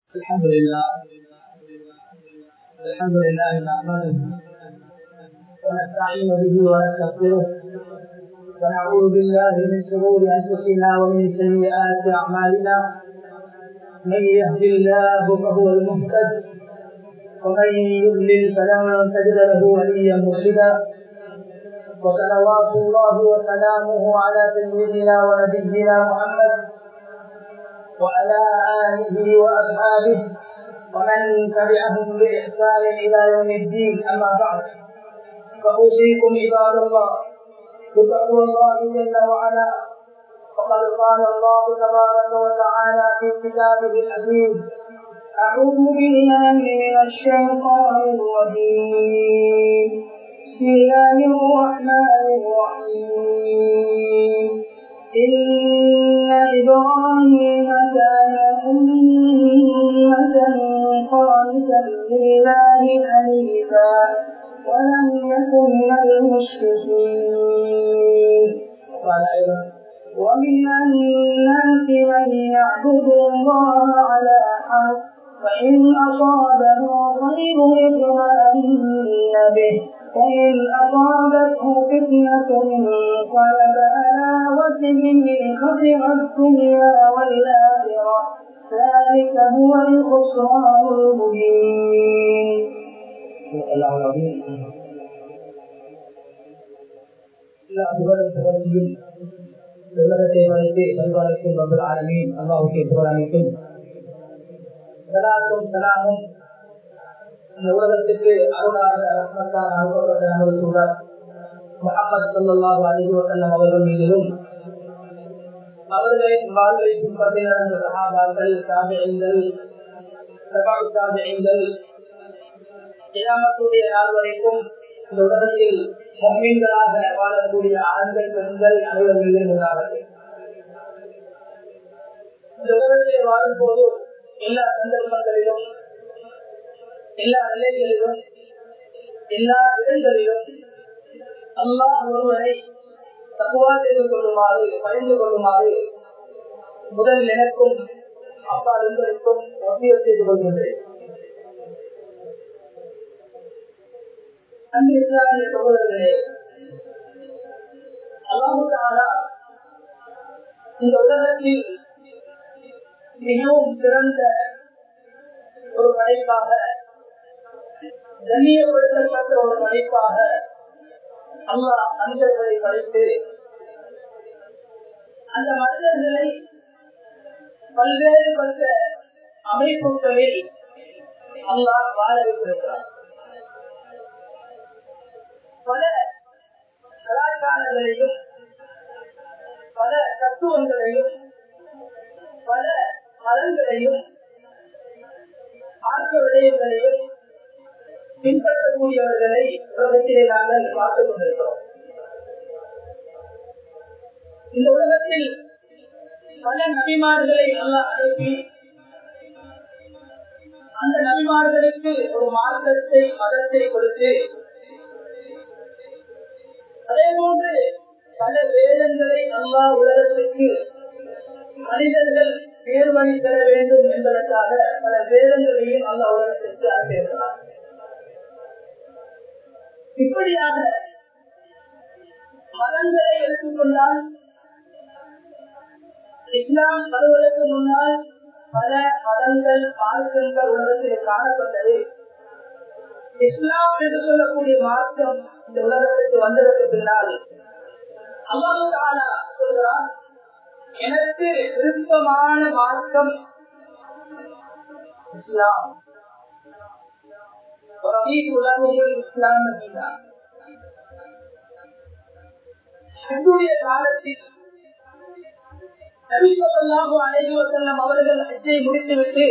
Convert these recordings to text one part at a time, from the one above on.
الحمد لله الحمد لله نحمده ونستعين به ونستغفره ونعوذ بالله من شرور انفسنا ومن سيئات اعمالنا من يهد الله فهو المهتد ومن يضلل فلن تجد له وليا مرشدا وصلوات الله وسلامه على سيدنا ونبينا محمد وعلى آله وأصحابه ومن تبعهم بإحسان إلى يوم الدين أما بعد فأوصيكم عباد الله بتقوى الله جل وعلا وقد قال الله تبارك وتعالى في كتابه العزيز أعوذ بالله من الشيطان الرجيم بسم الله الرحمن الرحيم إن إبراهيم كان أمة قانتا لله حنيفا ولم يكن من المشركين قال أيضا ومن الناس من يعبد الله على حرف فإن أصابه خير اطمأن به وإن أصابته فتنة انقلب على وجهه خسر الدنيا والآخرة ذلك هو الخسران المبين الله العظيم புகழும் உலகத்தை மறைத்து பரிபாலிக்கும் ரபுல் ஆலமீன் அல்லாஹுக்கு புகழ் அனைத்தும் சலாத்தும் சலாமும் இந்த உலகத்துக்கு அருளாக ரஹ்மத்தான் அனுப்பப்பட்ட நமது சூழல் முகமது சல்லாஹூ அலிஹி வசல்லம் அவர்கள் மீதிலும் அவர்களின் வாழ்வை பின்பற்றி நடந்த சகாபாக்கள் தாபியங்கள் தாபியங்கள் கிராமத்துடைய நாள் வரைக்கும் இந்த உலகத்தில் மீன்களாக வாழக்கூடிய ஆண்கள் பெண்கள் அனைவர்களும் உள்ளார்கள் இந்த உலகத்தில் வாழும் போது எல்லா சந்தர்ப்பங்களிலும் எல்லா நிலைகளிலும் எல்லா இடங்களிலும் அல்லாஹ் ஒருவரை தகுவா செய்து கொள்ளுமாறு பணிந்து கொள்ளுமாறு முதல் எனக்கும் அப்பா உங்களுக்கும் ஒத்திய செய்து கொள்கின்றேன் அன்பு இஸ்லாமிய சகோதரர்களே அல்லாஹாலா இந்த உலகத்தில் மிகவும் சிறந்த ஒரு படைப்பாக கண்ணியப்படுத்தப்பட்ட ஒரு படைப்பாக அல்லாஹ் மனிதர்களை படைத்து அந்த மனிதர்களை பல்வேறுபட்ட அமைப்புகளில் அல்லாஹ் வாழ வைத்திருக்கிறார் பல கலாச்சாரங்களையும் பல தத்துவங்களையும் பல மதங்களையும் ஆர்க்க விடயங்களையும் பின்பற்றக்கூடியவர்களை உலகத்திலே நாங்கள் பார்த்துக் கொண்டிருக்கிறோம் இந்த உலகத்தில் பல நபிமார்களை நல்லா அனுப்பி அந்த நபிமார்களுக்கு ஒரு மார்க்கத்தை மதத்தை கொடுத்து அதே போன்று பல வேதங்களை அல்லா உலகத்திற்கு மனிதர்கள் நேர்வழி பெற வேண்டும் என்பதற்காக பல வேதங்களையும் அல்லா உலகத்திற்கு அனுப்பியிருக்கிறார் இப்படியாக மதங்களை எடுத்துக்கொண்டால் இஸ்லாம் வருவதற்கு முன்னால் பல மதங்கள் மார்க்கங்கள் உலகத்தில் காணப்பட்டது இஸ்லாம் என்று சொல்லக்கூடிய மார்க்கம் இந்த உலகத்திற்கு வந்ததற்கு பின்னால் அல்லாஹு சொல்கிறான் எனக்கு விருப்பமான மார்க்கம் இஸ்லாம் இஸ்லாம் காலத்தில் நபிசல்லாஹு அலைஹி வசல்லம் அவர்கள் ஹஜ்ஜை முடித்துவிட்டு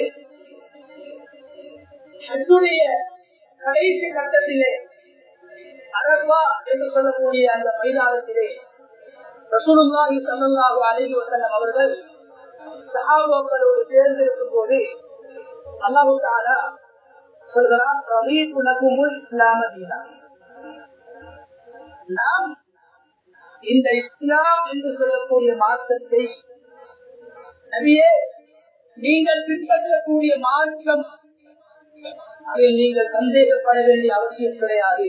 ஹஜ்ஜுடைய கடைசி கட்டத்திலே அரபா என்று சொல்லக்கூடிய அந்த மைதானத்திலே ரசூலுல்லாஹி ஸல்லல்லாஹு அலைஹி வஸல்லம் அவர்கள் சஹாபாக்களோடு சேர்ந்து இருக்கும் போது அல்லாஹு தஆலா சொல்கிறான் ரலீது லகுமுல் இஸ்லாம தீனா நாம் இந்த இஸ்லாம் என்று சொல்லக்கூடிய மார்க்கத்தை நபியே நீங்கள் பின்பற்றக்கூடிய மார்க்கம் அதில் நீங்கள் சந்தேகப்பட வேண்டிய அவசியம் கிடையாது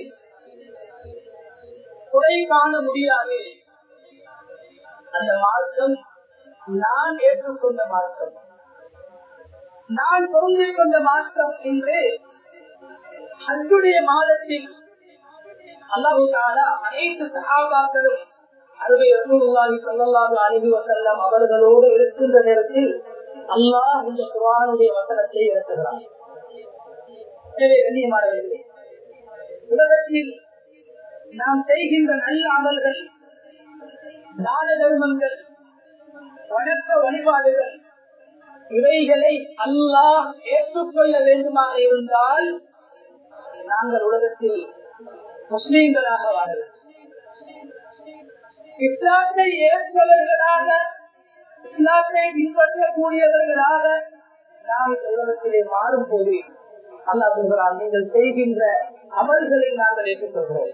குறை காண முடியாது அந்த மார்க்கம் நான் ஏற்றுக்கொண்ட மார்க்கம் நான் பொருந்திக் கொண்ட மார்க்கம் என்று அன்புடைய மாதத்தில் அல்லாஹு தாலா அனைத்து சகாபாக்களும் அருமை ரசூலுல்லாஹி ஸல்லல்லாஹு அலைஹி வஸல்லம் அவர்களோடு இருக்கின்ற நேரத்தில் அல்லாஹ் இந்த குர்ஆனுடைய வசனத்தை இறக்குகிறார் எனவே கண்ணியமானவர்களே உலகத்தில் நாம் செய்கின்ற நல்ல அமல்கள் தான தர்மங்கள் வணக்க வழிபாடுகள் இவைகளை அல்லாஹ் ஏற்றுக்கொள்ள வேண்டுமாக இருந்தால் நாங்கள் உலகத்தில் முஸ்லீம்களாக வாழலாம் இஸ்லாத்தை ஏற்பவர்களாக இஸ்லாத்தை பின்பற்றக்கூடியவர்களாக நாம் இந்த உலகத்திலே மாறும் போது அல்லாஹ் சொல்கிறார் நீங்கள் செய்கின்ற அமல்களை நாங்கள் ஏற்றுக்கொள்கிறோம்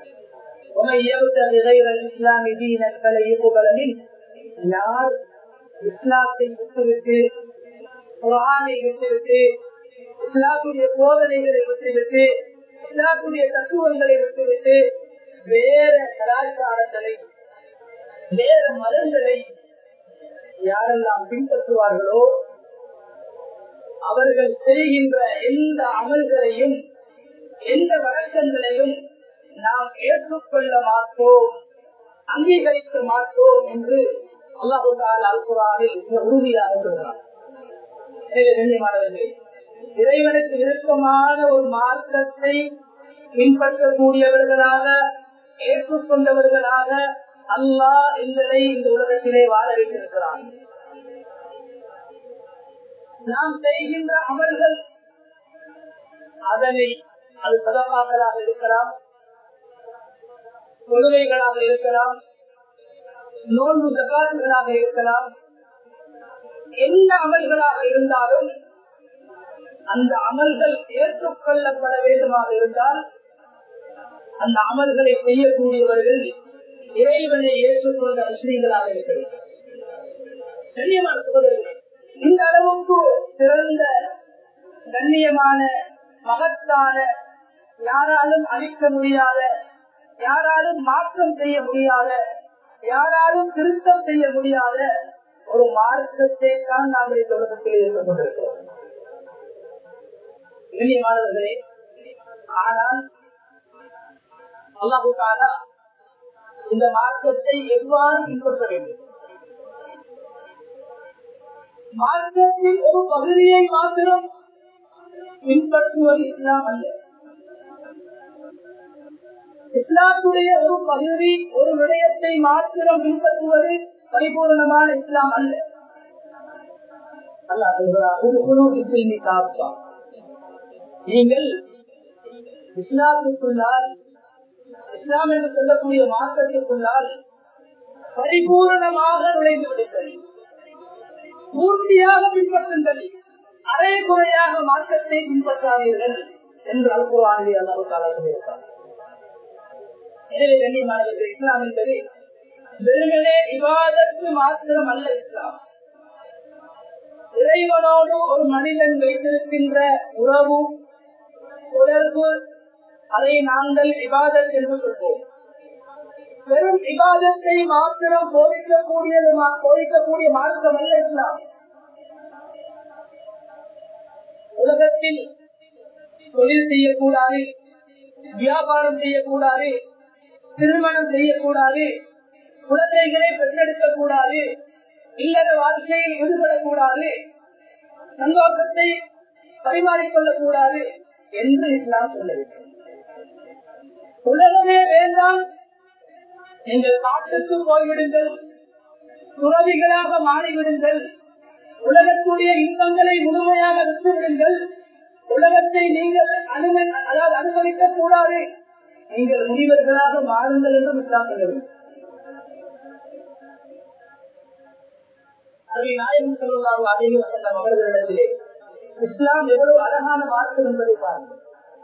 யார் இஸ்லாத்தை விட்டுவிட்டு குரானை விட்டுவிட்டு இஸ்லாத்துடைய போதனைகளை விட்டுவிட்டு இஸ்லாத்துடைய தத்துவங்களை விட்டுவிட்டு வேற கலாச்சாரங்களை வேற மதங்களை யாரெல்லாம் பின்பற்றுவார்களோ அவர்கள் செய்கின்ற எந்த அமல்களையும் எந்த வழக்கங்களையும் நாம் ஏற்றுக்கொள்ள மாட்டோம் அங்கீகரிக்க மாட்டோம் என்று அல்லாஹு அல்குரானில் மிக உறுதியாக சொல்கிறார் எனவே கண்ணியமானவர்களே இறைவனுக்கு விருப்பமான ஒரு மார்க்கத்தை பின்பற்றக்கூடியவர்களாக ஏற்றுக்கொண்டவர்களாக அல்லாஹ் எங்களை இந்த உலகத்திலே வாழ வைத்திருக்கிறான் நாம் செய்கின்ற அமல்கள் அதனை அது சதமாக்களாக இருக்கலாம் கொள்கைகளாக இருக்கலாம் நோன்பு சகாசுகளாக இருக்கலாம் என்ன அமல்களாக இருந்தாலும் அந்த அமல்கள் ஏற்றுக்கொள்ளப்பட வேண்டுமாக இருந்தால் அந்த அமல்களை செய்யக்கூடியவர்கள் இறைவனை ஏற்றுக்கொண்ட முஸ்லீம்களாக இருக்க வேண்டும் கண்ணியமான சகோதரர்களே இந்த அளவுக்கு சிறந்த கண்ணியமான மகத்தான யாராலும் அழிக்க முடியாத யாராலும் மாற்றம் செய்ய முடியாத யாராலும் திருத்தம் செய்ய முடியாத ஒரு மார்க்கத்தை தான் நாங்கள் இந்த உலகத்தில் இருந்து கொண்டிருக்கிறோம் கண்ணியமானவர்களே ஆனால் அல்லாஹுக்கான இந்த மார்க்கத்தை எவ்வாறு பின்பற்ற வேண்டும் மார்க்கத்தின் ஒரு பகுதியை மாத்திரம் பின்பற்றுவது இஸ்லாம் அல்ல இஸ்லாத்துடைய ஒரு பகுதி ஒரு விடயத்தை மாத்திரம் பின்பற்றுவது பரிபூர்ணமான இஸ்லாம் அல்ல அல்லா சொல்கிறார் நீங்கள் இஸ்லாத்துக்குள்ளால் இஸ்லாம் என்று சொல்லக்கூடிய மார்க்கத்திற்குள்ளால் பரிபூர்ணமாக நுழைந்து விடுங்கள் பூர்த்தியாக பின்பற்றுங்கள் அரை குறையாக மார்க்கத்தை பின்பற்றாதீர்கள் என்று அல்குரானி அல்லாஹு தாலா சொல்லியிருக்கார் எனவே கண்ணியமானவர்கள் இஸ்லாம் என்பது வெறுமனே விவாதத்து மாத்திரம் அல்ல இஸ்லாம் இறைவனோடு ஒரு மனிதன் வைத்திருக்கின்ற உறவு தொடர்பு அதை நாங்கள் விவாதத் என்று சொல்வோம் வெறும் விவாதத்தை மாத்திரம் போதிக்கக்கூடியது போதிக்கக்கூடிய மார்க்கம் அல்ல இஸ்லாம் உலகத்தில் தொழில் செய்யக்கூடாது வியாபாரம் செய்யக்கூடாது திருமணம் செய்யக்கூடாது குழந்தைகளை பெற்றெடுக்க கூடாது இல்லற வாழ்க்கையில் ஈடுபடக்கூடாது சந்தோஷத்தை பரிமாறிக்கொள்ளக் கூடாது என்று இஸ்லாம் சொல்லவில்லை உலகமே வேண்டாம் நீங்கள் காட்டுக்கு போய்விடுங்கள் துறவிகளாக மாறிவிடுங்கள் உலகத்துடைய இன்பங்களை முழுமையாக விட்டுவிடுங்கள் உலகத்தை நீங்கள் அனுமதி அதாவது அனுமதிக்க கூடாது நீங்கள் முனிவர்களாக மாறுங்கள் என்றும் இஸ்லாம் சொல்லவில்லை நாயகம் சொல்லலாம் அழகி வசல்லம் அவர்களிடத்திலே இஸ்லாம் எவ்வளவு அழகான மார்க்கம் என்பதை பாருங்கள்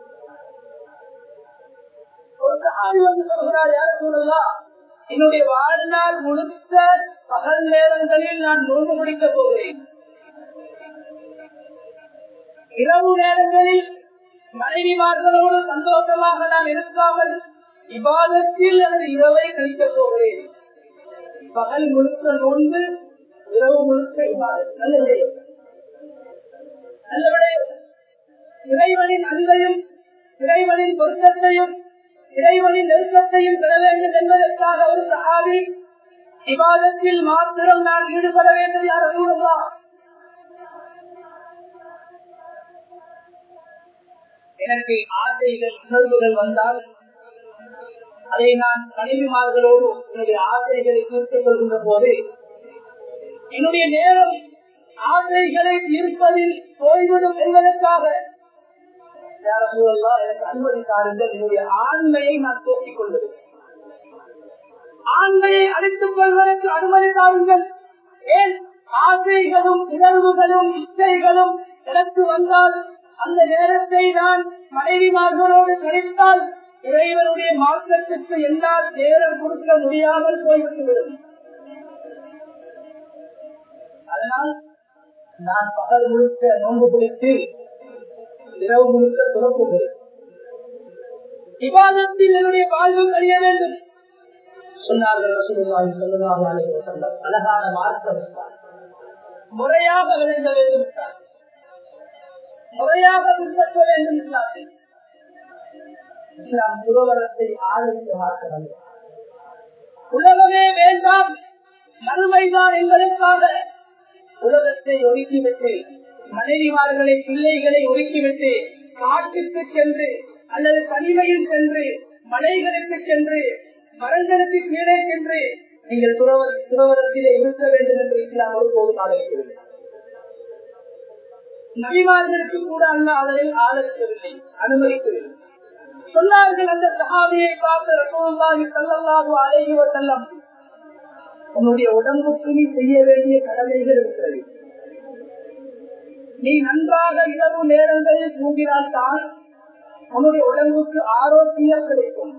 ஒரு சகாரி வந்து சொல்கிறார் யார் சொல்லலாம் என்னுடைய வாழ்நாள் முழுக்க பகல் நேரங்களில் நான் நோன்பு முடிக்க போகிறேன் இரவு நேரங்களில் மனைவிமார்களோடு சந்தோஷமாக நாம் இருக்காமல் இவாதத்தில் எனது இரவை கழிக்கப் போகிறேன் பகல் முழுக்க நோன்பு இரவு முழுக்க இவாதம் நல்ல விடயம் நல்ல விடயம் இறைவனின் அன்பையும் இறைவனின் பொருத்தத்தையும் இறைவனின் நெருக்கத்தையும் பெற வேண்டும் என்பதற்காக ஒரு சகாவி விவாதத்தில் மாத்திரம் நான் ஈடுபட வேண்டும் யார் அறிவுள்ளா எனக்கு ஆசைகள் உணர்வுகள் வந்தால் அதை நான் மனைவிமார்களோடு என்னுடைய ஆசைகளை தீர்த்துக் கொள்கின்ற போது என்னுடைய நேரம் ஆசைகளை தீர்ப்பதில் போய்விடும் என்பதற்காக எனக்கு அனுமதி தாருங்கள் என்னுடைய ஆண்மையை நான் போக்கிக் கொள்வது ஆண்மையை அழித்துக் கொள்வதற்கு அனுமதி தாருங்கள் ஏன் ஆசைகளும் உணர்வுகளும் இச்சைகளும் எனக்கு வந்தால் அந்த நேரத்தை நான் மனைவிமார்களோடு கழித்தால் இறைவனுடைய மாற்றத்திற்கு என்னால் நேரம் கொடுக்க முடியாமல் போய்விட்டுவிடும் அதனால் நான் பகல் முழுக்க நோன்பு பிடித்து இரவு முழுக்க துறப்புகிறேன் விவாதத்தில் என்னுடைய வாழ்வு கழிய வேண்டும் சொன்னார்கள் ரசூலுல்லாஹி ஸல்லல்லாஹு அலைஹி வஸல்லம் அழகான மார்க்கம் முறையாக விளங்க வேண்டும் என்றார் முறையாக பின்பற்ற வேண்டும் என்றார்கள் இஸ்லாம் புரவரத்தை ஆதரித்து மாற்ற உலகமே வேண்டாம் நன்மைதான் என்பதற்காக உலகத்தை ஒதுக்கிவிட்டு மனைவிமார்களை பிள்ளைகளை ஒதுக்கிவிட்டு காட்டுக்கு சென்று அல்லது தனிமையில் சென்று மலைகளுக்கு சென்று மரங்களுக்கு கீழே சென்று நீங்கள் துறவர் துறவரத்திலே இருக்க வேண்டும் என்று இஸ்லாம் ஒருபோதும் ஆதரிக்கவில்லை நபிமார்களுக்கு கூட அல்ல அதனை ஆதரிக்கவில்லை அனுமதிக்கவில்லை சொன்னார்கள் அந்த சகாவியை பார்த்து ரசோல்லாஹி சல்லல்லாஹு அலைஹி வஸல்லம் உன்னுடைய உடம்புக்கு நீ செய்ய வேண்டிய கடமைகள் இருக்கிறது நீ நன்றாக இரவு நேரங்களில் தூங்கினால் தான் உன்னுடைய உடம்புக்கு ஆரோக்கியம் கிடைக்கும்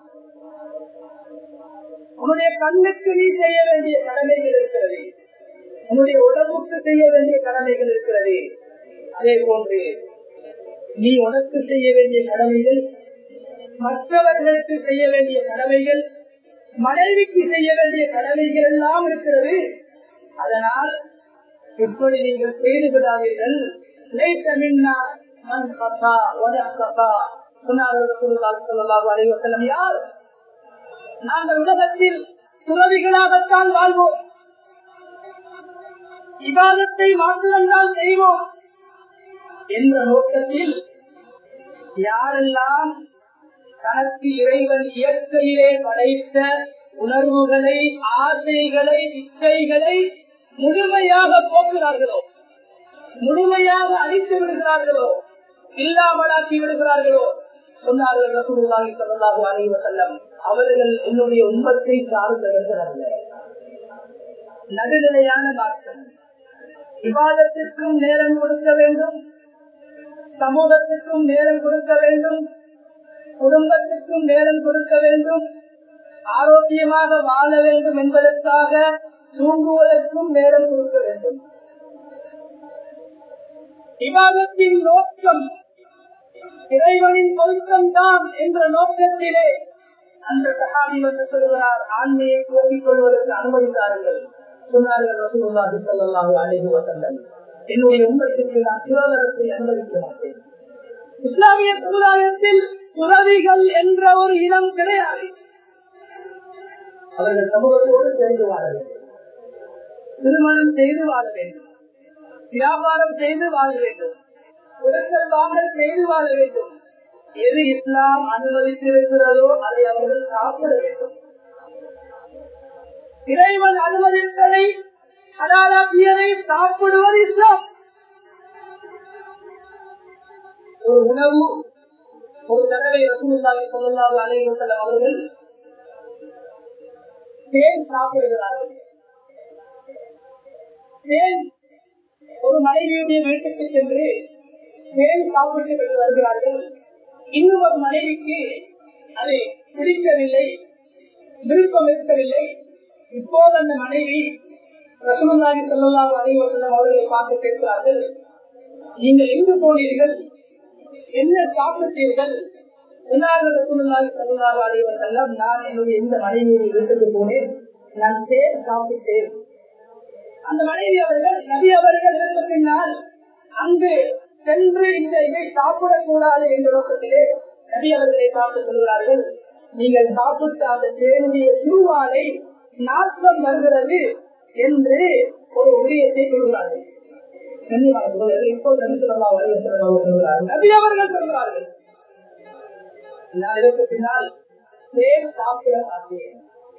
உன்னுடைய கண்ணுக்கு நீ செய்ய வேண்டிய கடமைகள் இருக்கிறது உன்னுடைய உடம்புக்கு செய்ய வேண்டிய கடமைகள் இருக்கிறது அதே போன்று நீ உனக்கு செய்ய வேண்டிய கடமைகள் மற்றவர்களுக்கு செய்ய வேண்டிய கடமைகள் மனைவிக்கு செய்ய வேண்டிய கடமைகள் எல்லாம் இருக்கிறது அதனால் இப்படி நீங்கள் செய்து விடாதீர்கள் யார் நாங்கள் உலகத்தில் துறவிகளாகத்தான் வாழ்வோம் விவாதத்தை மாத்திரம்தான் செய்வோம் என்ற நோக்கத்தில் யாரெல்லாம் தனக்கு இறைவன் இயற்கையிலே படைத்த உணர்வுகளை ஆசைகளை இச்சைகளை முழுமையாக போக்குகிறார்களோ முழுமையாக அழித்து விடுகிறார்களோ இல்லாமலாக்கி விடுகிறார்களோ சொன்னார்கள் ரசூலுல்லாஹி ஸல்லல்லாஹு அலைஹி வஸல்லம் அவர்கள் என்னுடைய உம்மத்தை சார்ந்தவர்கள் அல்ல நடுநிலையான மாற்றம் விவாதத்திற்கும் நேரம் கொடுக்க வேண்டும் சமூகத்திற்கும் நேரம் கொடுக்க வேண்டும் குடும்பத்திற்கும் நேரம் கொடுக்க வேண்டும் ஆரோக்கியமாக வாழ வேண்டும் என்பதற்காக தூங்குவதற்கும் நேரம் கொடுக்க வேண்டும் விவாதத்தின் நோக்கம் இறைவனின் பொருத்தம் தான் என்ற நோக்கத்திலே அந்த சகாமி வந்து சொல்கிறார் ஆண்மையை போக்கிக் கொள்வதற்கு அனுமதித்தார்கள் சொன்னார்கள் ரசூலுல்லாஹி ஸல்லல்லாஹு அலைஹி வஸல்லம் என்னுடைய உண்மத்திற்கு நான் சுகாதாரத்தை அனுமதிக்க மாட்டேன் இஸ்லாமிய சமுதாயத்தில் துறவிகள் என்ற ஒரு இனம் கிடையாது அவர்கள் சமூகத்தோடு சேர்ந்து வாழ வேண்டும் திருமணம் செய்து வாழ வேண்டும் வியாபாரம் செய்து வாழ வேண்டும் உடற்கள் வாங்கல் செய்து வாழ வேண்டும் எது இஸ்லாம் அனுமதித்திருக்கிறதோ அதை அவர்கள் சாப்பிட வேண்டும் இறைவன் அனுமதித்ததை ஹலாலாக்கியதை சாப்பிடுவது இஸ்லாம் ஒரு உணவு ஒரு தடவை ரசூலுல்லாஹி ஸல்லல்லாஹு அலைஹி வஸல்லம் அவர்கள் தேன் சாப்பிடுகிறார்கள் தேன் ஒரு மனைவியுடைய வீட்டுக்கு சென்று தேன் சாப்பிட்டு கொண்டு வருகிறார்கள் இன்னும் ஒரு மனைவிக்கு அது பிடிக்கவில்லை விருப்பம் இருக்கவில்லை இப்போது அந்த மனைவி ரசூலுல்லாஹி ஸல்லல்லாஹு அலைஹி வஸல்லம் அவர்களை பார்த்து கேட்கிறார்கள் நீங்கள் எங்கு போனீர்கள் என்ன சாப்பிட்டீர்கள் செல்லம் நான் என்னுடைய இந்த மனைவியை வீட்டுக்கு போனேன் நான் தேர் சாப்பிட்டேன் அந்த மனைவி அவர்கள் நபி அவர்கள் இருந்த பின்னால் அங்கு சென்று இந்த இதை சாப்பிடக்கூடாது என்ற நோக்கத்திலே நபி அவர்களை பார்த்து சொல்கிறார்கள் நீங்கள் சாப்பிட்ட அந்த தேனுடைய சுருவாலை நாற்றம் வருகிறது என்று ஒரு உரியத்தை சொல்கிறார்கள் நபி அவர்கள் சொல்கிறார்கள் நான் இதற்கு பின்னால் தேன் சாப்பிட மாட்டேன்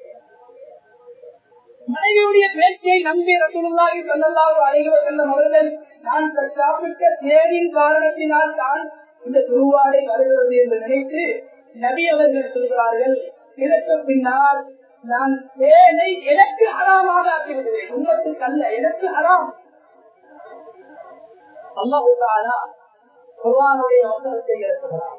மனைவியுடைய பேச்சை நம்பி ரசூலுல்லாஹி ஸல்லல்லாஹு அலைஹி வஸல்லம் அவர்கள் நான் சாப்பிட்ட தேனின் காரணத்தினால் தான் இந்த துருவாடை வருகிறது என்று நினைத்து நபி அவர்கள் சொல்கிறார்கள் இதற்கு பின்னால் நான் தேனை எனக்கு ஹராமாக ஆக்கிவிடுவேன் உங்களுக்கு அல்ல எனக்கு ஹராம் அல்லாஹு தாலா குர்ஆனுடைய வசனத்தை இறக்குகிறான்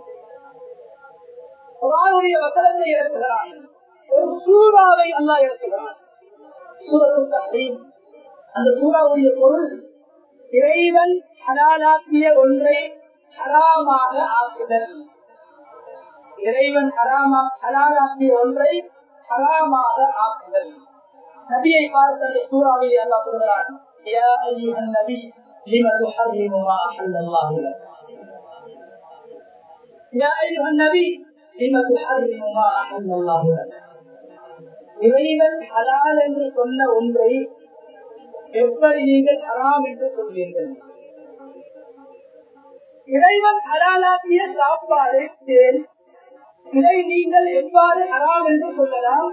குர்ஆனுடைய வசனத்தை இறக்குகிறான் ஒரு சூறாவை அல்லாஹ் இறக்குகிறான் சூரத்து தஹ்ரீம் அந்த சூறாவுடைய பொருள் இறைவன் ஹலாலாக்கிய ஒன்றை ஹராமாக ஆக்குதல் இறைவன் ஹராமா ஹலாலாக்கிய ஒன்றை ஹராமாக ஆக்குதல் நபியை பார்த்த அந்த சூறாவில் அல்லாஹ் சொல்கிறான் யா அய்யுஹன் நபி لم تحرم ما أحل الله لك يا أيها النبي لم تحرم ما أحل الله لك இறைவன் ஹலால் என்று சொன்ன ஒன்றை எப்படி நீங்கள் ஹராம் என்று சொல்வீர்கள் இறைவன் ஹலாலாக்கிய சாப்பாடு தேன் இதை நீங்கள் எவ்வாறு ஹராம் என்று சொல்லலாம்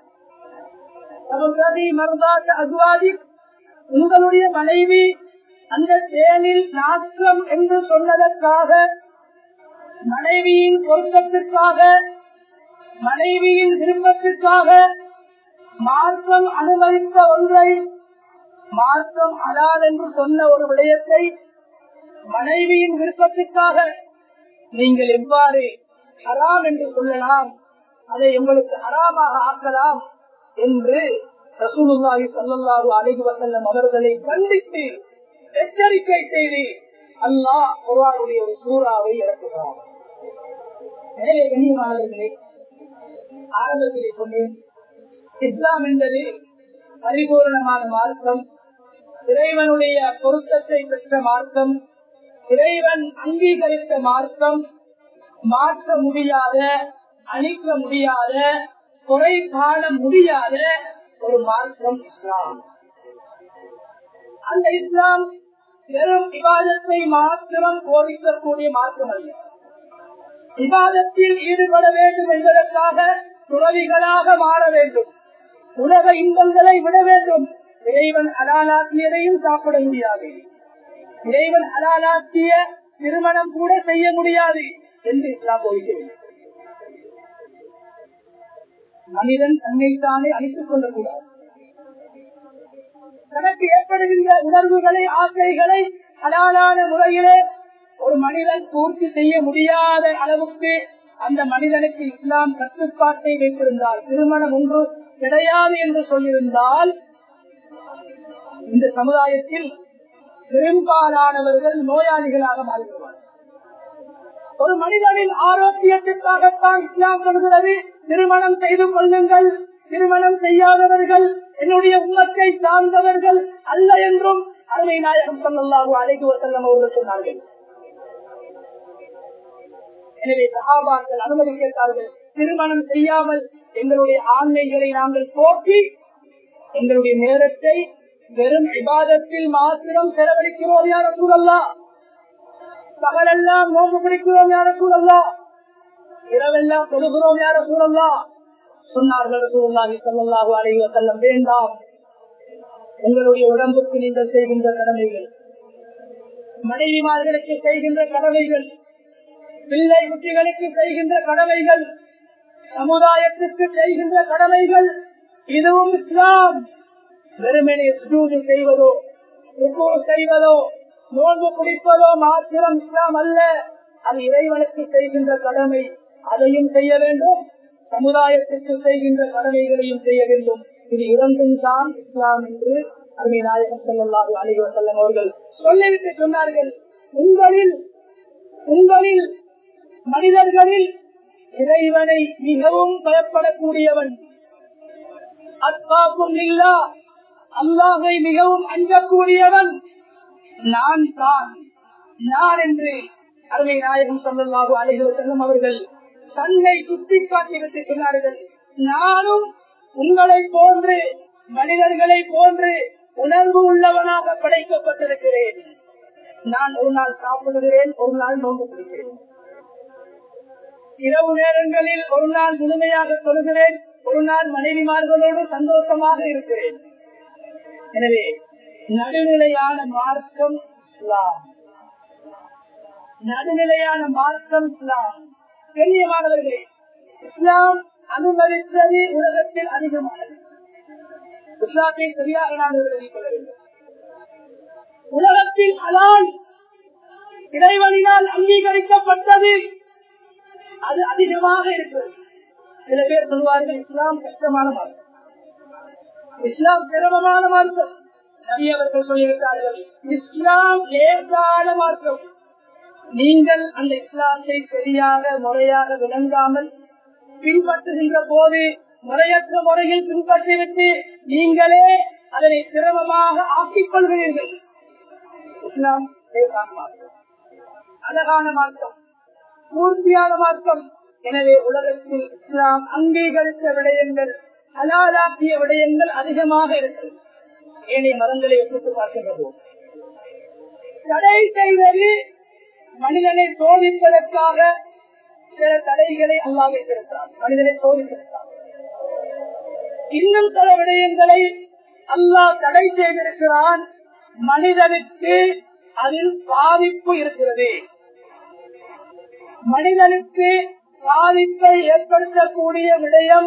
நமக்கு மருந்தாட்ட அசுவாதி உங்களுடைய மனைவி அந்த தேனில் நாற்றம் என்று சொன்னதற்காக மனைவியின் பொருத்தத்திற்காக மனைவியின் விருப்பத்திற்காக மார்க்கம் அனுமதித்த ஒன்றை மார்க்கம் அலால் என்று சொன்ன ஒரு விடயத்தை மனைவியின் விருப்பத்திற்காக நீங்கள் எவ்வாறு ஹராம் என்று சொல்லலாம் அதை உங்களுக்கு ஹராமாக ஆக்கலாம் என்று ரசூலுல்லாஹி ஸல்லல்லாஹு அலைஹி வஸல்லம் அவர்களை கண்டித்து எச்சரிக்கை செய்து அல்லாஹ் குர்ஆனுடைய ஒரு சூறாவை இறக்குகிறார் எனவே கண்ணியமானவர்களே ஆரம்பத்திலே சொன்னேன் இஸ்லாம் என்பது பரிபூர்ணமான மார்க்கம் இறைவனுடைய பொருத்தத்தை பெற்ற மார்க்கம் இறைவன் அங்கீகரித்த மார்க்கம் மாற்ற முடியாத அழிக்க முடியாத குறை காண முடியாத ஒரு மார்க்கம் இஸ்லாம் அந்த இஸ்லாம் வெறும் விவாதத்தை மாத்திரம் போதிக்கக்கூடிய மார்க்கம் அல்ல விவாதத்தில் ஈடுபட வேண்டும் என்பதற்காக துறவிகளாக மாற வேண்டும் உலக இன்பங்களை விட வேண்டும் இறைவன் அலாலாக்கியதையும் சாப்பிட முடியாது இறைவன் அலாலாக்கிய திருமணம் கூட செய்ய முடியாது என்று இஸ்லாம் போதிக்கிறது மனிதன் தன்னைத்தானே அழித்துக் கொள்ளக்கூடாது தனக்கு ஏற்படுகின்ற உணர்வுகளை ஆசைகளை ஹலாலான முறையிலே ஒரு மனிதன் பூர்த்தி செய்ய முடியாத அளவுக்கு அந்த மனிதனுக்கு இஸ்லாம் கட்டுப்பாட்டை வைத்திருந்தால் திருமணம் ஒன்று கிடையாது என்று சொல்லியிருந்தால் இந்த சமுதாயத்தில் பெரும்பாலானவர்கள் நோயாளிகளாக மாறிவிடுவார் ஒரு மனிதனின் ஆரோக்கியத்திற்காகத்தான் இஸ்லாம் சொல்கிறது திருமணம் செய்து கொள்ளுங்கள் திருமணம் செய்யாதவர்கள் என்னுடைய உம்மத்தை சார்ந்தவர்கள் அல்ல என்றும் அருமை நாயகம் சொல்லல்லாஹு அழைக்கு செல்லம் அவர்கள் சொன்னார்கள் எனவே சகாபாக்கள் அனுமதி கேட்டார்கள் திருமணம் செய்யாமல் எங்களுடைய ஆண்மைகளை நாங்கள் போக்கி எங்களுடைய நேரத்தை வெறும் விவாதத்தில் மாத்திரம் செலவழிக்கிறோம் யார சூழல்லா பகலெல்லாம் நோம்பு பிடிக்கிறோம் யார சூழல்லா இரவெல்லாம் தொழுகிறோம் யார சூழல்லா சொன்னார்கள் ரசூலுல்லாஹி ஸல்லல்லாஹு அலைஹி வஸல்லம் வேண்டாம் உங்களுடைய உடம்புக்கு நீங்கள் செய்கின்ற கடமைகள் மனைவிமார்களுக்கு செய்கின்ற கடமைகள் பிள்ளை குட்டிகளுக்கு செய்கின்ற கடமைகள் சமுதாயத்திற்கு செய்கின்ற கடமைகள் இதுவும் இஸ்லாம் வெறுமனே சுஜூது செய்வதோ ருக்கு செய்வதோ நோன்பு பிடிப்பதோ மாத்திரம் இஸ்லாம் அல்ல அது இறைவனுக்கு செய்கின்ற கடமை அதையும் செய்ய வேண்டும் சமுதாயத்திற்கு செய்கின்ற கடமைகளையும் செய்ய வேண்டும் இது இரண்டும் தான் இஸ்லாம் என்று அருமை நாயகம் செல்லல்லாஹு அலிவ செல்லம் அவர்கள் சொல்லிவிட்டு சொன்னார்கள் உங்களில் உங்களில் மனிதர்களில் இறைவனை மிகவும் பயப்படக்கூடியவன் அத்தாக்கும் இல்லா அல்லாஹை மிகவும் அஞ்சக்கூடியவன் நான் தான் நான் என்று அருமை நாயகம் சொல்லலாக அலைகள் செல்லும் அவர்கள் தன்னை சுட்டி காட்டிவிட்டு சொன்னார்கள் நானும் உங்களை போன்று மனிதர்களை போன்று உணர்வு உள்ளவனாக படைக்கப்பட்டிருக்கிறேன் நான் ஒரு நாள் சாப்பிடுகிறேன் ஒரு நாள் நோன்பு பிடிக்கிறேன் இரவு நேரங்களில் ஒரு நாள் முழுமையாக தொழுகிறேன் ஒரு நாள் மனைவிமார்களோடு சந்தோஷமாக இருக்கிறேன் எனவே நடுநிலையான மார்க்கம் இஸ்லாம் நடுநிலையான மார்க்கம் இஸ்லாம் கண்ணியமானவர்களே இஸ்லாம் அனுமதித்தது உலகத்தில் அதிகமானது இஸ்லாத்தை சரியாக நான் விளங்கிக் கொள்ள வேண்டும் உலகத்தில் அலால் இறைவனினால் அங்கீகரிக்கப்பட்டது அது அதிகமாக இருக்கிறது சில பேர் சொல்வார்கள் இஸ்லாம் கஷ்டமான மார்க்கம் இஸ்லாம் சிரமமான மார்க்கம் நபி அவர்கள் சொல்லிவிட்டார்கள் இஸ்லாம் லேசான மார்க்கம் நீங்கள் அந்த இஸ்லாத்தை சரியாக முறையாக விளங்காமல் பின்பற்றுகின்ற போது முறையற்ற முறையில் பின்பற்றிவிட்டு நீங்களே அதனை சிரமமாக ஆக்கிக் கொள்கிறீர்கள் இஸ்லாம் லேசான மார்க்கம் அழகான மார்க்கம் பூர்த்தியான மார்க்கம் எனவே உலகத்தில் இஸ்லாம் அங்கீகரித்த விடயங்கள் ஹலாலாக்கிய விடயங்கள் அதிகமாக இருக்கிறது ஏனைய மதங்களை ஒப்பிட்டு பார்க்கின்ற போது தடை செய்வது மனிதனை சோதிப்பதற்காக சில தடைகளை அல்லா வைத்திருக்கிறார் மனிதனை சோதிப்பதற்காக இன்னும் சில விடயங்களை அல்லாஹ் தடை செய்திருக்கிறான் மனிதனுக்கு அதில் பாதிப்பு இருக்கிறது மனிதனுக்கு பாதிப்பை ஏற்படுத்தக்கூடிய விடயம்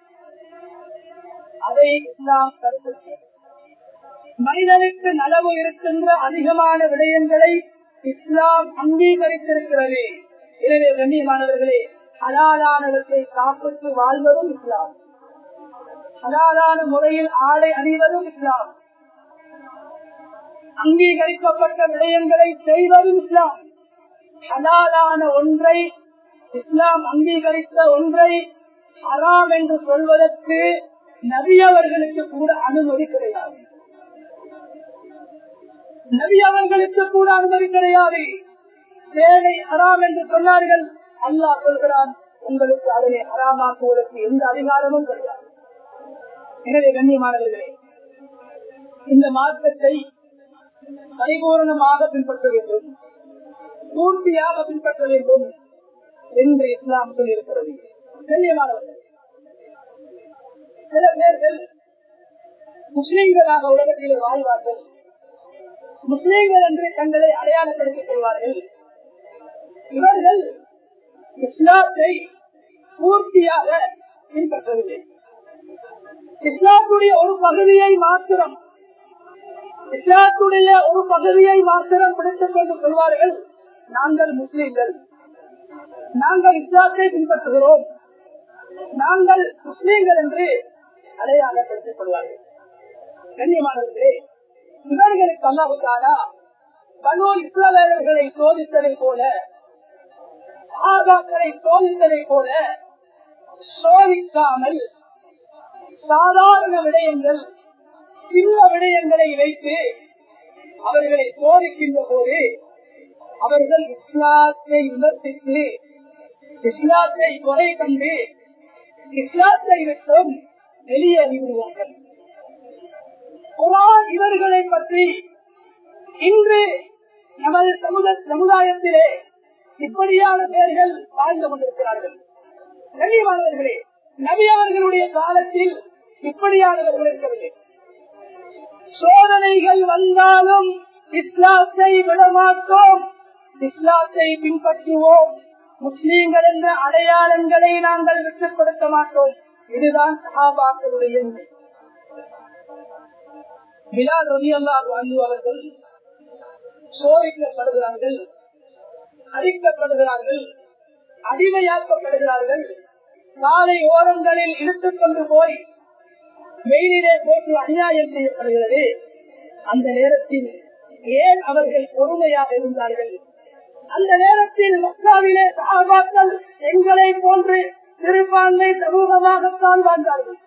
அதை நாம் கருத்து மனிதனுக்கு நலவு இருக்கின்ற அதிகமான விடயங்களை இஸ்லாம் அங்கீகரித்திருக்கிறது எனவே கண்ணியமானவர்களே ஹலாலானவற்றை சாப்பிட்டு வாழ்வதும் இஸ்லாம் ஹலாலான முறையில் ஆடை அணிவதும் இஸ்லாம் அங்கீகரிக்கப்பட்ட விடயங்களை செய்வதும் இஸ்லாம் ஹலாலான ஒன்றை இஸ்லாம் அங்கீகரித்த ஒன்றை ஹராம் என்று சொல்வதற்கு நபி அவர்களுக்கு கூட அனுமதி கிடையாது நபி அவர்களுக்கு கூட அனுமதி கிடையாது சேவை ஹராம் என்று சொன்னார்கள் அல்லாஹ் சொல்கிறான் உங்களுக்கு அதனை ஹராமாக்குவதற்கு எந்த அதிகாரமும் கிடையாது எனவே கண்ணியமானவர்களே இந்த மார்க்கத்தை பரிபூர்ணமாக பின்பற்ற வேண்டும் பூர்த்தியாக பின்பற்ற வேண்டும் என்று இஸ்லாம் சொல்லியிருக்கிறது கண்ணியமானவர்கள் சில பேர்கள் முஸ்லிம்களாக உலகத்தில் வாழ்வார்கள் முஸ்லிம்கள் என்று தங்களை அடையாளப்படுத்திக் கொள்வார்கள் இவர்கள் இஸ்லாத்தை பூர்த்தியாக பின்பற்றவில்லை இஸ்லாத்துடைய ஒரு பகுதியை மாத்திரம் இஸ்லாத்துடைய ஒரு பகுதியை மாத்திரம் பிடித்துக் கொண்டு சொல்வார்கள் நாங்கள் முஸ்லிம்கள் நாங்கள் இஸ்லாத்தை பின்பற்றுகிறோம் நாங்கள் முஸ்லிம்கள் என்று அடையாளப்படுத்திக் கொள்வார்கள் கண்ணியமானவர்களே இவர்களுக்கு அல்லாவுக்கானா பனோ இஸ்லாமர்களை சோதித்ததை போல ஆகாக்களை சோதித்ததை போல சோதிக்காமல் சாதாரண விடயங்கள் சின்ன விடயங்களை வைத்து அவர்களை சோதிக்கின்ற போது அவர்கள் இஸ்லாத்தை விமர்சித்து இஸ்லாத்தை குறை கண்டு இஸ்லாத்தை விட்டும் வெளியேறி விடுவார்கள் குரான் இவர்களை பற்றி இன்று நமது சமுத சமுதாயத்திலே இப்படியான பெயர்கள் வாழ்ந்து கொண்டிருக்கிறார்கள் கண்ணியமானவர்களே நபியாளர்களுடைய காலத்தில் இப்படியானவர்கள் இருக்கவில்லை சோதனைகள் வந்தாலும் இஸ்லாத்தை விடமாட்டோம் இஸ்லாத்தை பின்பற்றுவோம் முஸ்லீம்கள் என்ற அடையாளங்களை நாங்கள் விட்டுக் கொடுக்க மாட்டோம் இதுதான் சகாபாக்களுடைய உண்மை பிலால் ரவி அல்லாஹ் அவர்கள் சோதிக்கப்படுகிறார்கள் அழிக்கப்படுகிறார்கள் அடிமையாக்கப்படுகிறார்கள் சாலை ஓரங்களில் இழுத்துக் கொண்டு போய் வெயிலிலே போட்டு அநியாயம் செய்யப்படுகிறது அந்த நேரத்தில் ஏன் அவர்கள் பொறுமையாக இருந்தார்கள் அந்த நேரத்தில் மக்காவிலே சகாபாக்கள் எங்களை போன்று சிறுபான்மை சமூகமாகத்தான் வாழ்ந்தார்கள்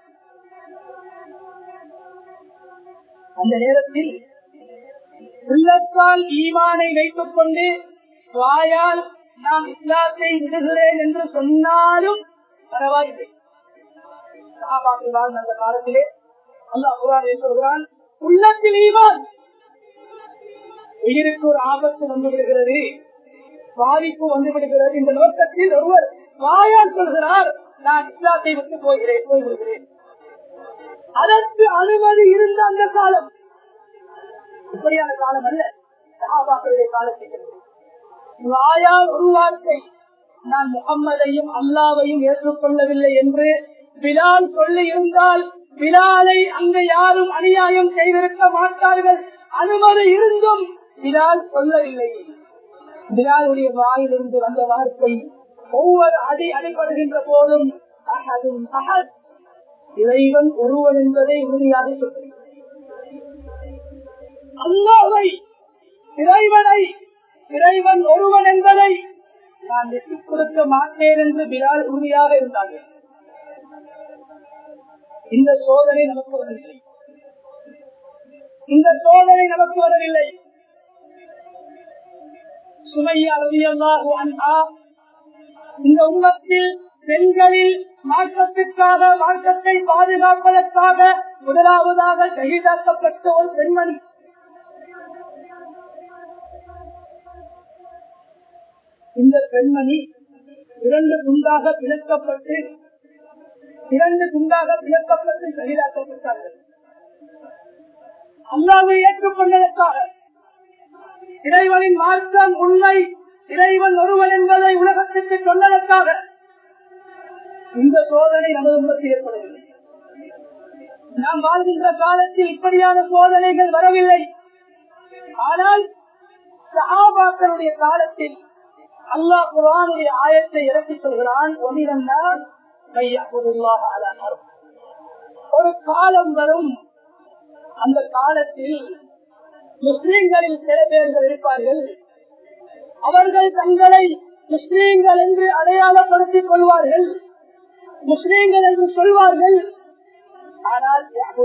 அந்த நேரத்தில் உள்ளத்தால் ஈமானை வைத்துக் கொண்டு வாயால் நான் இஸ்லாத்தை விடுகிறேன் என்று சொன்னாலும் பரவாயில்லை சஹாபாக்கள் வாழ்ந்த அந்த காலத்திலே அல்லாஹ் குரானை சொல்கிறான் உள்ளத்தில் ஈமான் உயிருக்கு ஒரு ஆபத்து வந்து விடுகிறது பாதிப்பு வந்து விடுகிறது இந்த நோக்கத்தில் ஒருவர் வாயால் சொல்கிறார் நான் இஸ்லாத்தை விட்டு போகிறேன் போய்விடுகிறேன் அதற்கு அனுமதி இருந்த அந்த காலம் இப்படியான காலம் அல்ல சஹாபாக்களுடைய காலத்தில் வாயால் ஒரு வார்த்தை நான் முகம்மதையும் அல்லாவையும் ஏற்றுக்கொள்ளவில்லை என்று பிலால் சொல்லி இருந்தால் பிலாலை அங்கு யாரும் அநியாயம் செய்திருக்க மாட்டார்கள் அனுமதி இருந்தும் பிலால் சொல்லவில்லை பிலாலுடைய வாயிலிருந்து வந்த வார்த்தை ஒவ்வொரு அடி அடிபடுகின்ற போதும் அகதும் அகத் இறைவன் ஒருவன் என்பதை உறுதியாக சொல்கிறேன் அல்லாவை இறைவனை இறைவன் ஒருவன் என்பதை நான் விட்டுக் கொடுக்க மாட்டேன் என்று பிலால் உறுதியாக இருந்தார்கள் இந்த சோதனை நமக்கு வரவில்லை இந்த சோதனை நமக்கு வரவில்லை சுமையா ரலியல்லாஹு அன்ஹா இந்த உம்மத்தில் பெண்களில் மாற்றத்திற்காக மாற்றத்தை பாதுகாப்பதற்காக முதலாவதாக ஷஹீதாக்கப்பட்ட ஒரு பெண்மணி இந்த பெண்மணி இரண்டு துண்டாக பிளக்கப்பட்டு இரண்டு துண்டாக பிளக்கப்பட்டு ஷஹீதாக்கப்பட்டார்கள் அல்லாவை ஏற்றுக்கொண்டதற்காக இறைவனின் மார்க்கம் உண்மை இறைவன் ஒருவன் என்பதை உலகத்திற்கு சொன்னதற்காக இந்த சோதனை நமது உண்மத்தில் ஏற்படவில்லை நாம் வாழ்கின்ற காலத்தில் இப்படியான சோதனைகள் வரவில்லை ஆனால் சஹாபாக்களுடைய காலத்தில் அல்லாஹ் குரானுடைய ஆயத்தை இறக்கி சொல்கிறான் ஒன்றிருந்தால் ஒரு காலம் வரும் அந்த காலத்தில் முஸ்லிம்களில் சில பேர்கள் இருப்பார்கள் அவர்கள் தங்களை முஸ்லீம்கள் என்று அடையாளப்படுத்திக் கொள்வார்கள் முஸ்லீம்கள் என்று சொல்வார்கள் ஆனால்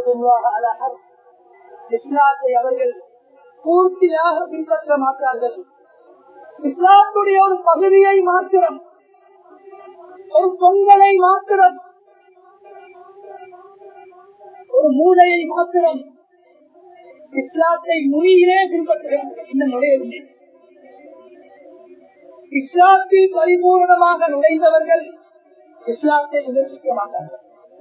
இஸ்லாத்தை அவர்கள் பூர்த்தியாக பின்பற்ற மாட்டார்கள் இஸ்லாத்துடைய ஒரு பகுதியை மாத்திரம் ஒரு பொங்கலை மாத்திரம் ஒரு மூளையை மாத்திரம் இஸ்லாத்தை மொழியிலே பின்பற்றுகிறார்கள் இன்னும் நுழையவில்லை இஸ்லாத்தில் பரிபூர்ணமாக நுழைந்தவர்கள் இஸ்லாத்தை விமர்சிக்க மாட்டார்கள்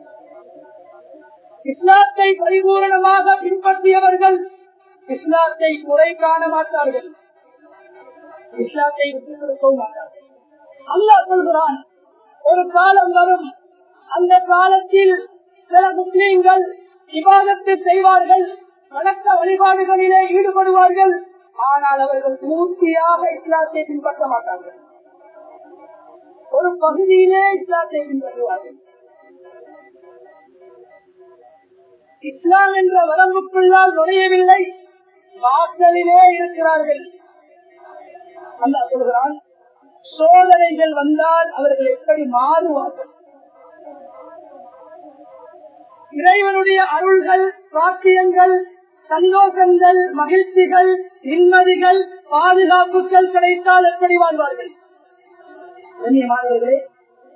இஸ்லாத்தை பரிபூர்ணமாக பின்பற்றியவர்கள் இஸ்லாத்தை குறை காண மாட்டார்கள் இஸ்லாத்தை விட்டுக் கொடுக்கவும் மாட்டார்கள் அல்லாஹ் சொல்கிறான் ஒரு காலம் வரும் அந்த காலத்தில் சில முஸ்லீம்கள் விவாதத்தை செய்வார்கள் வணக்க வழிபாடுகளிலே ஈடுபடுவார்கள் ஆனால் அவர்கள் பூர்த்தியாக இஸ்லாத்தை பின்பற்ற மாட்டார்கள் ஒரு பகுதியிலே இஸ்லாத்தை பின்பற்றுவார்கள் இஸ்லாம் என்ற வரம்புக்குள்ளால் நுழையவில்லை வாசலிலே இருக்கிறார்கள் அல்லாஹ் சொல்கிறான் சோதனைகள் வந்தால் அவர்கள் எப்படி மாறுவார்கள் இறைவனுடைய அருள்கள் வாக்கியங்கள் சந்தோஷங்கள் மகிழ்ச்சிகள் நிம்மதிகள் பாதுகாப்புகள் கிடைத்தால் எப்படி வாழ்வார்கள் கண்ணியமானவர்களே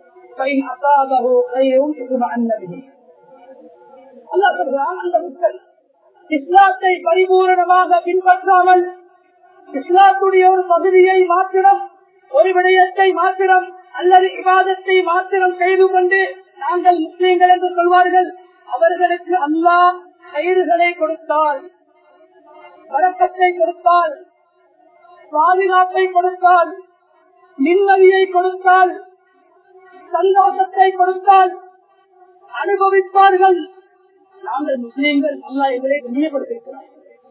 அந்த மக்கள் இஸ்லாத்தை பரிபூரணமாக பின்பற்றாமல் இஸ்லாத்துடைய ஒரு பகுதியை மாத்திரம் ஒரு விடயத்தை மாத்திரம் அல்லது விவாதத்தை மாத்திரம் செய்து கொண்டு நாங்கள் முஸ்லீம்கள் என்று சொல்வார்கள் அவர்களுக்கு அல்லாஹ் கயிறுகளை கொடுத்தால் வழக்கத்தை கொடுத்தால் பாதுகாப்பை கொடுத்தால் நிம்மதியை கொடுத்தால் சந்தோஷத்தை கொடுத்தால் அனுபவிப்பார்கள் நாங்கள் முஸ்லீம்கள் அல்லா எங்களை கண்ணியப்படுத்திருக்கிறார்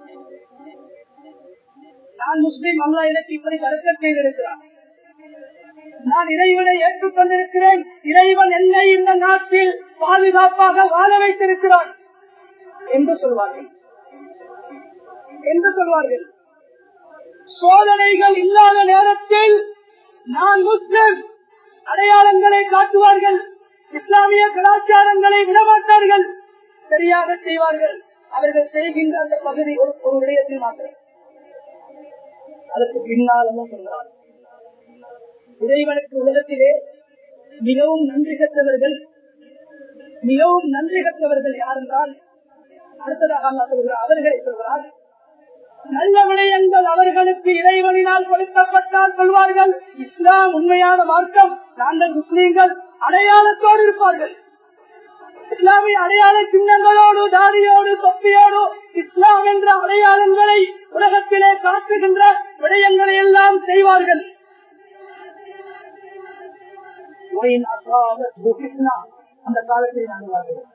நான் முஸ்லீம் அல்லா எனக்கு இப்படி கருக்க செய்திருக்கிறார் நான் இறைவனை ஏற்றுக்கொண்டிருக்கிறேன் இறைவன் என்னை இந்த நாட்டில் பாதுகாப்பாக வாழ வைத்திருக்கிறான் என்று சொல்வார்கள் என்று சொல்வார்கள் சோதனைகள் இல்லாத நேரத்தில் நான் முஸ்லிம் அடையாளங்களை காட்டுவார்கள் இஸ்லாமிய கலாச்சாரங்களை விடமாட்டார்கள் சரியாக செய்வார்கள் அவர்கள் செய்கின்ற அந்த பகுதி ஒரு ஒரு விடயத்தில் மாத்திரம் அதற்கு பின்னால் என்ன சொல்றார் இறைவனுக்கு உலகத்திலே மிகவும் நன்றி கற்றவர்கள் மிகவும் நன்றி கற்றவர்கள் யார் என்றால் அடுத்ததாக அல்லா சொல்கிறார் அவர்களை சொல்கிறார் நல்ல விடயங்கள் அவர்களுக்கு இறைவனினால் கொடுக்கப்பட்டால் சொல்வார்கள் இஸ்லாம் உண்மையான மார்க்கம் நாங்கள் முஸ்லீம்கள் அடையாளத்தோடு இருப்பார்கள் இஸ்லாமிய அடையாள சின்னங்களோடு தாடியோடு தொப்பியோடு இஸ்லாம் என்ற அடையாளங்களை உலகத்திலே காட்டுகின்ற விடயங்களை எல்லாம் செய்வார்கள் அந்த காலத்தில் நாங்கள் வாழ்கிறோம்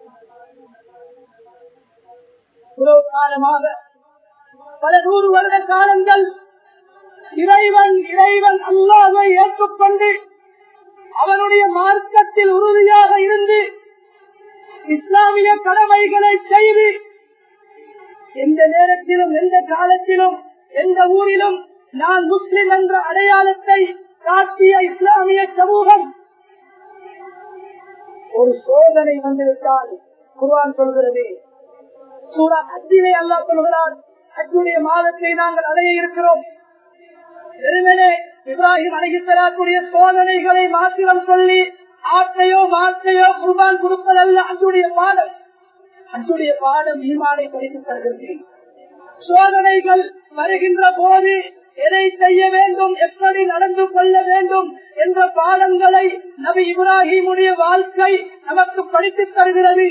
இவ்வளவு காலமாக பல நூறு வருட காலங்கள் இறைவன் இறைவன் அல்லாவை ஏற்றுக்கொண்டு அவனுடைய மார்க்கத்தில் உறுதியாக இருந்து இஸ்லாமிய கடமைகளை செய்து எந்த நேரத்திலும் எந்த காலத்திலும் எந்த ஊரிலும் நான் முஸ்லிம் என்ற அடையாளத்தை காட்டிய இஸ்லாமிய சமூகம் ஒரு சோதனை வந்துவிட்டால் குர்ஆன் சொல்கிறது சூரா அஜிலே அல்லா சொல்கிறார் அஜுடைய மாதத்தை நாங்கள் அடைய இருக்கிறோம் வெறுமனே இப்ராஹிம் அழகித்தலாக்குடைய சோதனைகளை மாத்திரம் சொல்லி ஆட்டையோ மாட்டையோ குர்பான் கொடுப்பதல்ல அஞ்சுடைய பாடம் அஞ்சுடைய பாடம் ஈமானை படித்து தருகிறது சோதனைகள் வருகின்ற போது எதை செய்ய வேண்டும் எப்படி நடந்து கொள்ள வேண்டும் என்ற பாடங்களை நபி இப்ராஹிமுடைய வாழ்க்கை நமக்கு படித்து தருகிறது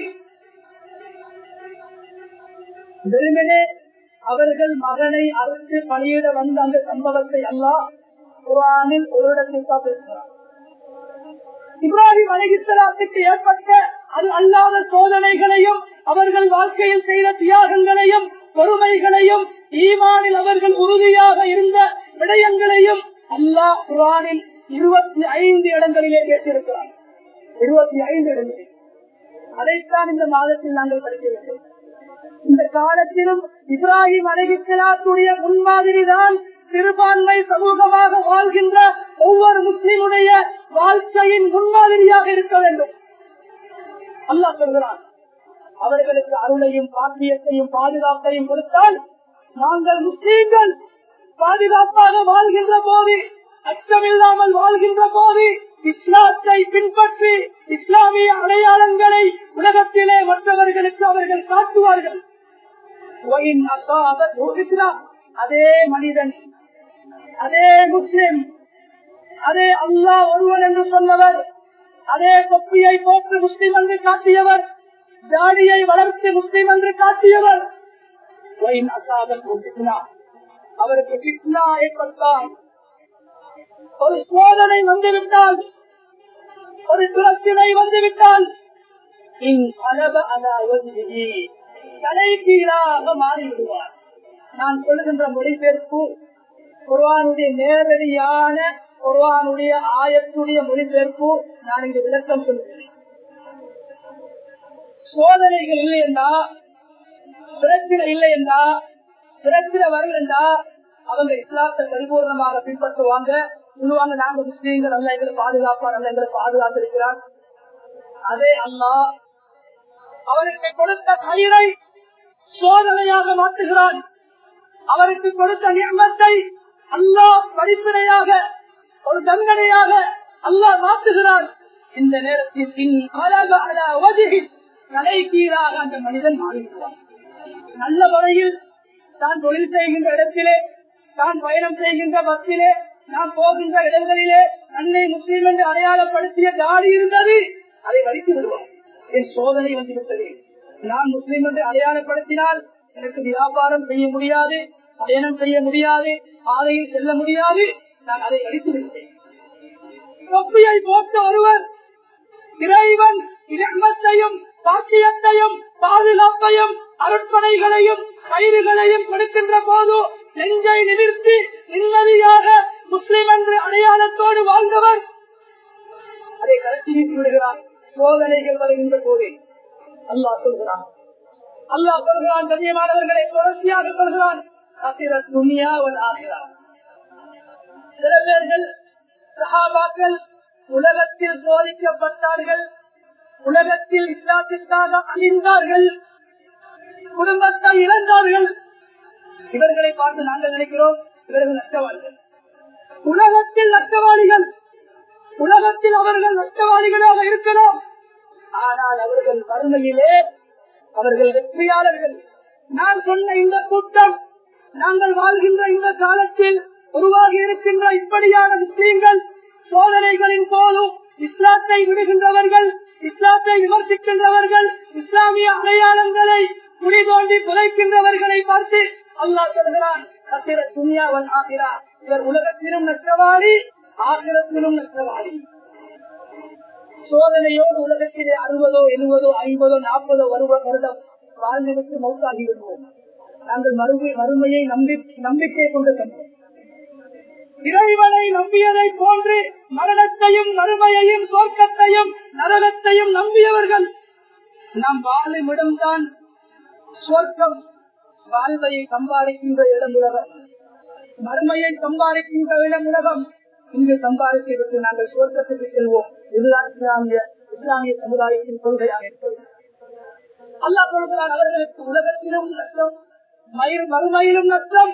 வெறுமனே அவர்கள் மகனை அறுத்து பணியிட வந்த அந்த சம்பவத்தை எல்லாம் குரானில் ஒரு இடத்தில் தான் பேசுகிறார் இப்ராஹிம் அலிகிஸ்லாத்துக்கு ஏற்பட்ட அது அல்லாத சோதனைகளையும் அவர்கள் வாழ்க்கையில் செய்த தியாகங்களையும் பொறுமைகளையும் ஈமானில் அவர்கள் உறுதியாக இருந்த விடயங்களையும் அல்லாஹ் குரானில் இருபத்தி ஐந்து இடங்களிலே கேட்டிருக்கிறார் இருபத்தி ஐந்து இடங்களில் அதைத்தான் இந்த மாதத்தில் நாங்கள் படிக்க வேண்டும் இந்த காலத்திலும் இப்ராஹிம் அலிகிஸ்லாத்துடைய முன்மாதிரி தான் சிறுபான்மை சமூகமாக வாழ்கின்ற ஒவ்வொரு முஸ்லிமுடைய வாழ்க்கையின் முன்மாதிரியாக இருக்க வேண்டும் அல்லாஹ் சொல்கிறான் அவர்களுக்கு அருளையும் பாக்கியத்தையும் பாதுகாப்பையும் கொடுத்தால் நாங்கள் முஸ்லீம்கள் பாதுகாப்பாக வாழ்கின்ற போது அச்சமில்லாமல் வாழ்கின்ற போது இஸ்லாத்தை பின்பற்றி இஸ்லாமிய அடையாளங்களை உலகத்திலே மற்றவர்களுக்கு அவர்கள் காட்டுவார்கள் அதே மனிதன் அதே முஸ்லிம் அதே அல்லாஹ் ஒருவன் என்று சொன்னவர் அதே தொப்பியை போட்டு முஸ்லிம் என்று காட்டியவர் ஜாடியை வளர்த்து முஸ்லிம் என்று காட்டியவர் அவருக்கு பிக்னா ஏற்பட்டால் ஒரு சோதனை வந்துவிட்டால் ஒரு பிரச்சனை வந்துவிட்டால் தலை கீழாக மாறிவிடுவார் நான் சொல்லுகின்ற மொழிபெயர்ப்பு குர்வானுடைய நேரடியான குர்வானுடைய ஆயத்துடைய மொழிபெயர்ப்பு நான் இங்கு விளக்கம் சொல்லுகிறேன் சோதனைகள் இல்லை என்றா பிரச்சனை இல்லை என்றா பிரச்சனை வரும் என்றா அவங்க இஸ்லாத்தை பரிபூர்ணமாக பின்பற்றுவாங்க சொல்லுவாங்க நாங்க முஸ்லீம்கள் அல்ல எங்களை பாதுகாப்பார் அல்ல எங்களை பாதுகாத்திருக்கிறார் அதே அல்லா அவருக்கு கொடுத்த கயிறை சோதனையாக மாற்றுகிறான் அவருக்கு கொடுத்த நியமத்தை அல்லாஹ் படிப்பினையாக ஒரு தண்டனையாக அல்லாஹ் மாற்றுகிறான் இந்த நேரத்தில் பின் அழக அல ஒதுகி தலை கீழாக அந்த மனிதன் மாறிவிடுவான் நல்ல முறையில் தான் தொழில் செய்கின்ற இடத்திலே தான் பயணம் செய்கின்ற பஸ்ஸிலே நான் போகின்ற இடங்களிலே தன்னை முஸ்லீம் என்று அடையாளப்படுத்திய தாடி இருந்தது அதை வலித்து விடுவான் என் சோதனை வந்து விட்டது நான் முஸ்லீம் என்று அடையாளப்படுத்தினால் எனக்கு வியாபாரம் செய்ய முடியாது பயணம் செய்ய முடியாது பாதையில் செல்ல முடியாது நான் அதை அழித்து விட்டேன் தொப்பியை போட்ட ஒருவர் இறைவன் இரமத்தையும் பாக்கியத்தையும் பாதுகாப்பையும் அருட்படைகளையும் கயிறுகளையும் கொடுக்கின்ற போது நெஞ்சை நிமிர்த்தி நிம்மதியாக முஸ்லிம் என்று அடையாளத்தோடு வாழ்ந்தவர் அதை கருத்தி விடுகிறார் சோதனைகள் வருகின்ற போது அல்லாஹ் சொல்கிறான் அல்லாஹ் சொல்கிறான் கண்ணியமானவர்களை தொடர்ச்சியாக சொல்கிறான் அசிர துணியா ஒரு ஆகிறா சில பேர்கள் சஹாபாக்கள் உலகத்தில் சோதிக்கப்பட்டார்கள் உலகத்தில் இஸ்லாத்திற்காக அழிந்தார்கள் குடும்பத்தை இழந்தார்கள் இவர்களை பார்த்து நாங்கள் நினைக்கிறோம் இவர்கள் நஷ்டவாளிகள் உலகத்தில் நஷ்டவாளிகள் உலகத்தில் அவர்கள் நஷ்டவாளிகளாக இருக்கலாம் ஆனால் அவர்கள் வறுமையிலே அவர்கள் வெற்றியாளர்கள் நான் சொன்ன இந்த கூட்டம் நாங்கள் வாழ்கின்ற இந்த காலத்தில் உருவாகி இருக்கின்ற இப்படியான முஸ்லீம்கள் சோதனைகளின் போதும் இஸ்லாத்தை விடுகின்றவர்கள் இஸ்லாத்தை விமர்சிக்கின்றவர்கள் இஸ்லாமிய அடையாளங்களை குடி தோண்டி புதைக்கின்றவர்களை பார்த்து அல்லாஹ் சொல்கிறான் கத்திர துணியாவன் ஆகிறா இவர் உலகத்திலும் நஷ்டவாளி ஆகிரத்திலும் நஷ்டவாளி சோதனையோடு உலகத்திலே அறுபதோ எழுபதோ ஐம்பதோ நாற்பதோ வருவ வருடம் வாழ்ந்துவிட்டு மௌத்தாகி விடுவோம் நாங்கள் மறுமை மறுமையை நம்பி நம்பிக்கை கொண்டு சென்றோம் இறைவனை நம்பியதை போன்று மரணத்தையும் மறுமையையும் தோற்கத்தையும் நரகத்தையும் நம்பியவர்கள் நாம் வாழும் இடம்தான் சொர்க்கம் வாழ்வையை சம்பாதிக்கின்ற இடம் உலகம் மறுமையை சம்பாதிக்கின்ற இடம் உலகம் இங்கு சம்பாதித்து விட்டு நாங்கள் சுவர்க்கத்துக்கு செல்வோம் இதுதான் இஸ்லாமிய இஸ்லாமிய சமுதாயத்தின் கொள்கையாக இருக்கிறது அல்லா சொல்கிறான் அவர்களுக்கு உலகத்திலும் நஷ்டம் மயிர் மறுமையிலும் நஷ்டம்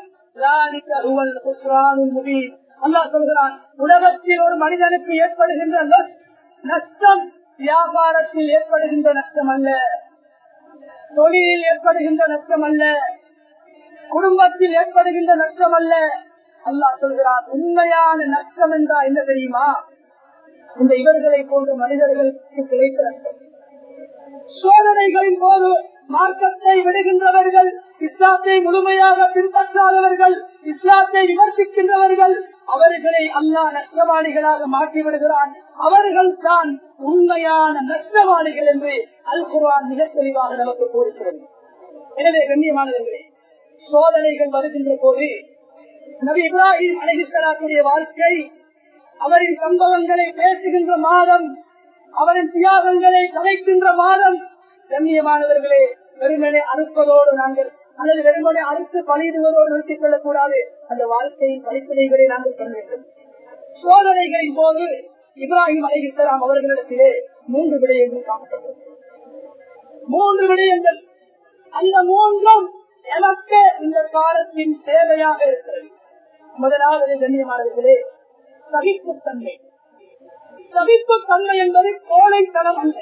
அல்லா சொல்கிறான் உலகத்தில் ஒரு மனிதனுக்கு ஏற்படுகின்ற நஷ்டம் வியாபாரத்தில் ஏற்படுகின்ற நஷ்டம் அல்ல தொழிலில் ஏற்படுகின்ற நஷ்டம் அல்ல குடும்பத்தில் ஏற்படுகின்ற நஷ்டம் அல்ல அல்லாஹ் சொல்கிறார் உண்மையான நஷ்டம் என்றா என்ன தெரியுமா இந்த இவர்களை போன்ற மனிதர்களுக்கு கிடைத்த நஷ்டம் சோதனைகளின் போது மார்க்கத்தை விடுகின்றவர்கள் இஸ்லாத்தை முழுமையாக பின்பற்றாதவர்கள் இஸ்லாத்தை விமர்சிக்கின்றவர்கள் அவர்களை அல்லாஹ் நஷ்டவாளிகளாக மாற்றி விடுகிறான் அவர்கள் தான் உண்மையான நஷ்டவாளிகள் என்று அல் குர்ஆன் மிக தெளிவாக நமக்கு கூறுகிறது எனவே கண்ணியமானவர்களே சோதனைகள் வருகின்ற போது நபி இப்ராஹிம் அழகித்தலாக்குரிய வாழ்க்கை அவரின் சம்பவங்களை பேசுகின்ற மாதம் அவரின் தியாகங்களை கலைக்கின்ற மாதம் கண்ணியமானவர்களே வெறுமனை அறுப்பதோடு நாங்கள் அல்லது வெறுமனை அறுத்து பணியிடுவதோடு நிறுத்திக் கொள்ளக் கூடாது அந்த வாழ்க்கையின் படிப்பினைகளை நாங்கள் சொல்ல வேண்டும் சோதனைகளின் போது இப்ராஹிம் அலைகிஸ்லாம் அவர்களிடத்திலே மூன்று விடயங்கள் காணப்பட்டது மூன்று விடயங்கள் அந்த மூன்றும் எனக்கு இந்த காலத்தின் தேவையாக இருக்கிறது முதலாவது கண்ணியமானவர்களே சகிப்புத்தன்மை சகிப்புத்தன்மை என்பது கோழைத்தனம் அல்ல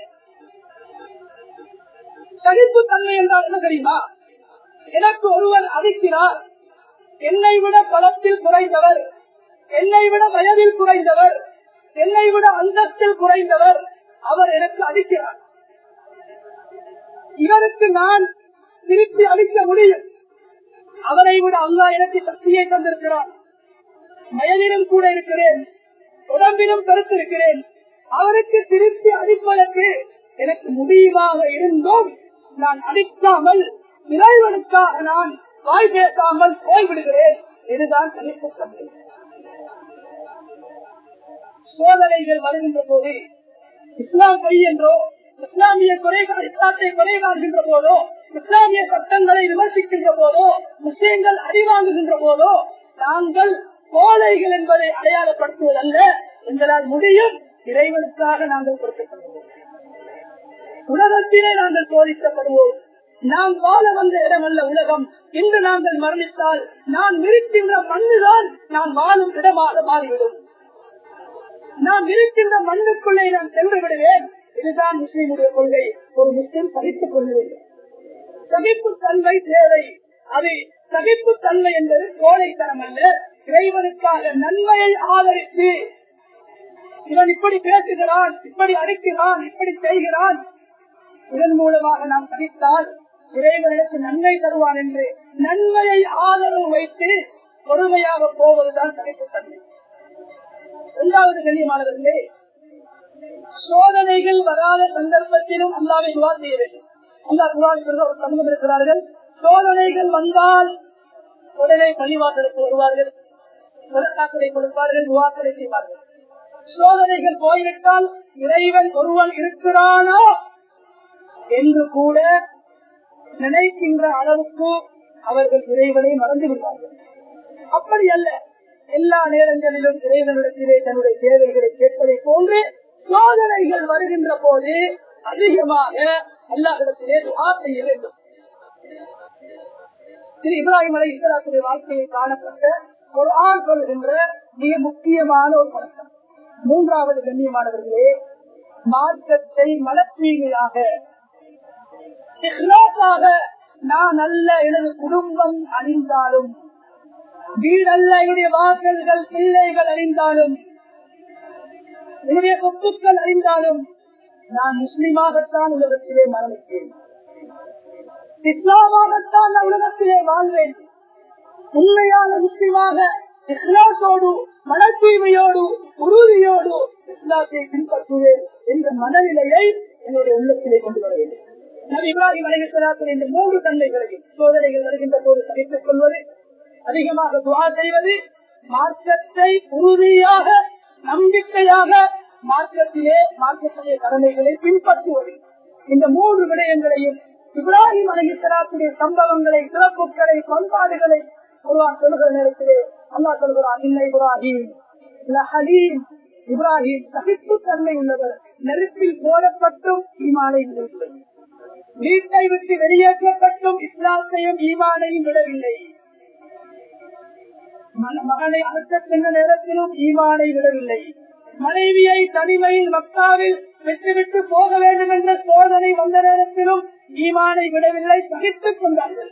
சகிப்புத்தன்மை என்றால் என்ன தெரியுமா எனக்கு ஒருவர் அடிக்கிறார் என்னை விட பலத்தில் குறைந்தவர் என்னை விட வயதில் குறைந்தவர் என்னை விட அந்தத்தில் குறைந்தவர் அவர் எனக்கு அடிக்கிறார் இவருக்கு நான் திருப்பி அளிக்க முடியும் அவரை விட அல்லா எனக்கு சக்தியை தந்திருக்கிறார் வயதிலும் கூட இருக்கிறேன் உடம்பிலும் கருத்திருக்கிறேன் அவருக்கு திருப்பி அடிப்பதற்கு எனக்கு முடியுமாக இருந்தும் நான் அடிக்காமல் இறைவனுக்காக நான் வாய் பேசாமல் போய்விடுகிறேன் இதுதான் தனிப்பட்டது சோதனைகள் வருகின்ற போது இஸ்லாம் பொய் என்றோ இஸ்லாமிய குறை இஸ்லாத்தை குறை காண்கின்ற போதோ இஸ்லாமிய சட்டங்களை விமர்சிக்கின்ற போதோ முஸ்லீம்கள் அடிவாங்குகின்ற போதோ நாங்கள் கோழைகள் என்பதை அடையாளப்படுத்துவதல்ல எங்களால் முடியும் இறைவனுக்காக நாங்கள் கொடுக்கப்படுவோம் உலகத்திலே நாங்கள் சோதிக்கப்படுவோம் நாம் வாழ வந்த இடமல்ல உலகம் இன்று நாங்கள் மரணித்தால் நான் இருக்கின்ற மண்ணுதான் நான் வாழும் இடமாக மாறிவிடும் நாம் இருக்கின்ற மண்ணுக்குள்ளே நான் சென்று விடுவேன் இதுதான் முஸ்லீமுடைய கொள்கை ஒரு முஸ்லீம் சகித்துக் கொள்ள வேண்டும் சகிப்பு தன்மை தேவை அது சகிப்பு தன்மை என்பது கோழைத்தனம் அல்ல இறைவனுக்காக நன்மையை ஆதரித்து இவன் இப்படி பேசுகிறான் இப்படி அடிக்கிறான் இப்படி செய்கிறான் இதன் மூலமாக நாம் சகித்தால் இறைவனுக்கு நன்மை தருவான் என்று நன்மையை ஆதரவு வைத்து பொறுமையாக போவதுதான் சகிப்புத்தன்மை இரண்டாவது கண்ணியமானவர்களே சோதனைகள் வராத சந்தர்ப்பத்திலும் அல்லாவை துவா செய்ய வேண்டும் அல்லா குரான் ஒரு சமூகம் இருக்கிறார்கள் சோதனைகள் வந்தால் உடனே பள்ளிவாசலுக்கு வருவார்கள் விளக்காக்களை கொடுப்பார்கள் துவாக்களை செய்வார்கள் சோதனைகள் போய்விட்டால் இறைவன் ஒருவன் இருக்கிறானோ என்று கூட நினைக்கின்ற அளவுக்கு அவர்கள் இறைவனை மறந்து விடுவார்கள் அப்படி அல்ல எல்லா நேரங்களிலும் இறைவனிடத்திலே தன்னுடைய தேவைகளை கேட்பதை போன்று சோதனைகள் வருகின்ற போது அதிகமாக அல்லாஹிடத்திலே துவா செய்ய வேண்டும் திரு இப்ராஹிம் அலை இஸ்லாத்துடைய வாழ்க்கையில் காணப்பட்ட ஒரு ஆண் சொல்கின்ற மிக முக்கியமான ஒரு பழக்கம் மூன்றாவது கண்ணியமானவர்களே மார்க்கத்தை மனத்தூய்மையாக இஹ்லாஸாக நான் அல்ல எனது குடும்பம் அணிந்தாலும் வீடல்ல என்னுடைய வாசல்கள் பிள்ளைகள் அறிந்தாலும் என்னுடைய சொத்துக்கள் அறிந்தாலும் நான் முஸ்லிமாகத்தான் உலகத்திலே மரணித்தேன் இஸ்லாமாகத்தான் நான் உலகத்திலே வாழ்வேன் உண்மையான முஸ்லிமாக இஸ்லாத்தோடு மன தூய்மையோடு உறுதியோடு இஸ்லாத்தை பின்பற்றுவேன் என்ற மனநிலையை என்னுடைய உள்ளத்திலே கொண்டு வர வேண்டும் நபி இப்ராஹிம் அலைஹிஸ்ஸலாத்தின் இந்த மூன்று தன்மைகளையும் சோதனைகள் வருகின்ற போது சகித்துக் கொள்வது அதிகமாக துவா செய்வது மார்க்கத்தை உறுதியாக நம்பிக்கையாக மார்க்கத்திலே மார்க்கத்திலே கடமைகளை பின்பற்றுவது இந்த மூன்று விடயங்களையும் இப்ராஹிம் அலைஹிஸ்ஸலாத்துடைய சம்பவங்களை சிறப்புகளை பண்பாடுகளை ஒருவான் சொல்கிற நேரத்திலே அல்லாஹ் சொல்கிறான் இன்ன இப்ராஹிம் லஹலீம் இப்ராஹிம் சகிப்பு தன்மை உள்ளவர் நெருப்பில் போடப்பட்டும் ஈமானை விடவில்லை வீட்டை விட்டு வெளியேற்றப்பட்டும் இஸ்லாத்தையும் ஈமானையும் விடவில்லை மன- மகனை அறுக்க சென்ற நேரத்திலும் ஈமானை விடவில்லை மனைவியை தனிமையில் மக்காவில் விட்டுவிட்டு போக வேண்டும் என்ற சோதனை வந்த நேரத்திலும் ஈமானை விடவில்லை சகித்துக் கொண்டார்கள்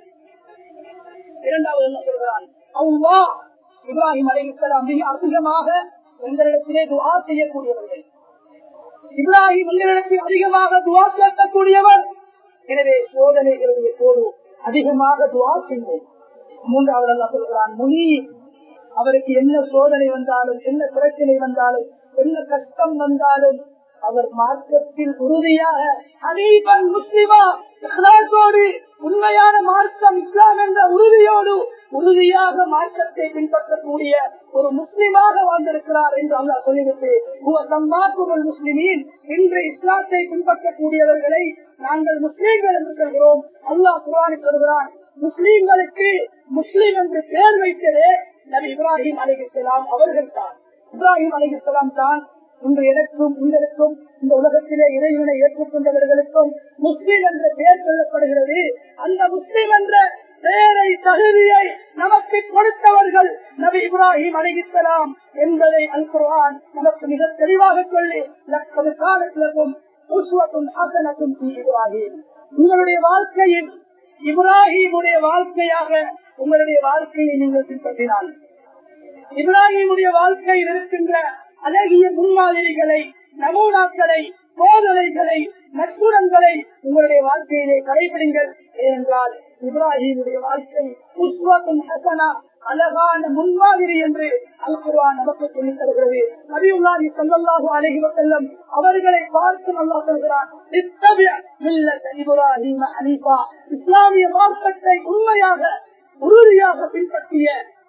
இரண்டாவது என்ன சொல்கிறான் அவ்வா இப்ராஹிம் அலைஹிஸ்ஸலாம் மிக அதிகமாக எங்களிடத்திலே துவா செய்யக்கூடியவர்கள் இப்ராஹிம் எங்களிடத்தில் அதிகமாக துவா கேட்கக்கூடியவர் எனவே சோதனைகளுடைய போது அதிகமாக துவா செய்வோம் மூன்றாவது அல்லாஹ் சொல்கிறான் முனி அவருக்கு என்ன சோதனை வந்தாலும் என்ன பிரச்சனை வந்தாலும் என்ன கஷ்டம் வந்தாலும் அவர் மார்க்கத்தில் உறுதியாக ஹனீபன் முஸ்லிமா இஹ்லாஸோடு உண்மையான மார்க்கம் இஸ்லாம் என்ற உறுதியோடு உறுதியாக மார்க்கத்தை பின்பற்றக்கூடிய ஒரு முஸ்லிமாக வாழ்ந்திருக்கிறார் என்று அல்லாஹ் சொல்லிவிட்டு சம்மாக்குமல் முஸ்லிமின் இன்று இஸ்லாத்தை பின்பற்றக்கூடியவர்களை நாங்கள் முஸ்லீம்கள் என்று சொல்கிறோம் அல்லாஹ் குரானி சொல்கிறான் முஸ்லீம்களுக்கு முஸ்லீம் என்று பெயர் வைத்ததே நபி இப்ராஹிம் அலிகலாம் அவர்கள் தான் இப்ராஹிம் அலிகலாம் தான் இன்று எனக்கும் உங்களுக்கும் இந்த உலகத்திலே இறைவனை ஏற்றுக்கொண்டவர்களுக்கும் முஸ்லீம் என்ற பெயர் சொல்லப்படுகிறது அந்த முஸ்லீம் என்ற பெயரை தகுதியை நமக்கு கொடுத்தவர்கள் நபி இப்ராஹிம் அலிகலாம் என்பதை அல் குர்ஆன் நமக்கு மிக தெளிவாக சொல்லி லக்கது காலத்திலும் உஸ்வத்தும் ஹசனத்தும் ஃபீ இப்ராஹிம் உங்களுடைய வாழ்க்கையில் இப்ராஹிமுடைய வாழ்க்கையாக உங்களுடைய வாழ்க்கையை நீங்கள் பின்பற்றினால் இப்ராஹிமுடைய வாழ்க்கையில் இருக்கின்ற அழகிய முன்மாதிரிகளை நமூனாக்களை போதனைகளை நற்குணங்களை உங்களுடைய வாழ்க்கையிலே கடைபிடிங்கள் ஏனென்றால் இப்ராஹிமுடைய வாழ்க்கை உஸ்வத்தும் ஹசனா அழகான முன்மாதிரி என்று அல்குர்வான் நமக்கு சொல்லித் தருகிறது நபியுல்லாஹி ஸல்லல்லாஹு அலைஹி வஸல்லம் அவர்களை பார்த்து அல்லாஹ் சொல்கிறான் இத்தபிய மில்லத இப்ராஹிம் ஹனீஃபா இஸ்லாமிய மார்க்கத்தை உண்மையாக உறுதியாக பின்பற்றிய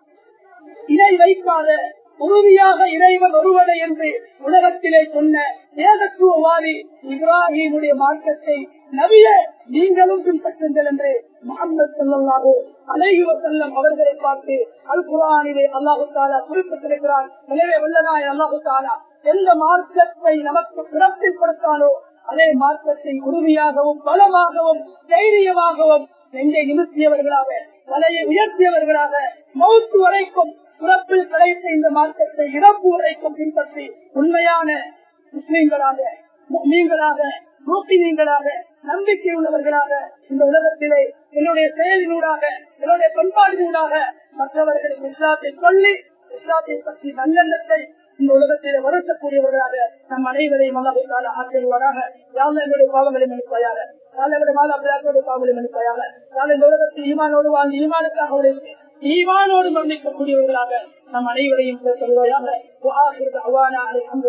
இணை வைக்காத உறுதியாக இறைவன் ஒருவனை என்று உலகத்திலே சொன்ன ஏகத்துவவாதி இப்ராஹிமுடைய மார்க்கத்தை நபிய நீங்களும் பின்பற்றுங்கள் என்று முகமது சொல்லல்லாஹோ அலைஹி வசல்லம் அவர்களை பார்த்து அல் குரானிலே அல்லாஹு தாலா குறிப்பிட்டிருக்கிறார் எனவே வல்லநாய் அல்லாஹு தாலா எந்த மார்க்கத்தை நமக்கு பிறப்பில் கொடுத்தாலோ அதே மார்க்கத்தை உறுதியாகவும் பலமாகவும் தைரியமாகவும் நெஞ்சை நிறுத்தியவர்களாக தலையை உயர்த்தியவர்களாக மௌத்து வரைக்கும் பிறப்பில் கிடைத்த இந்த மார்க்கத்தை இறப்பு வரைக்கும் பின்பற்றி உண்மையான முஸ்லீம்களாக நீங்களாக நோக்கினீங்களாக நம்பிக்கை உள்ளவர்களாக இந்த உலகத்திலே என்னுடைய செயலினூடாக என்னுடைய பண்பாடினூடாக மற்றவர்களுக்கு இஸ்லாத்தை சொல்லி இஸ்லாத்தை பற்றி நல்லெண்ணத்தை இந்த உலகத்திலே வளர்க்கக்கூடியவர்களாக நம் அனைவரையும் அல்லாஹால ஆக்கிடுவாராக யாரும் என்னுடைய பாவங்களை மன்னிப்பாயாக யாரும் என்னுடைய மாதா பிள்ளைகளுடைய பாவங்களை மன்னிப்பாயாக யாரும் இந்த உலகத்தில் ஈமானோடு வாழ்ந்து ஈமானுக்காக உழைத்து ஈமானோடு மன்னிக்கக்கூடியவர்களாக நம் அனைவரையும் சொல்வாயாக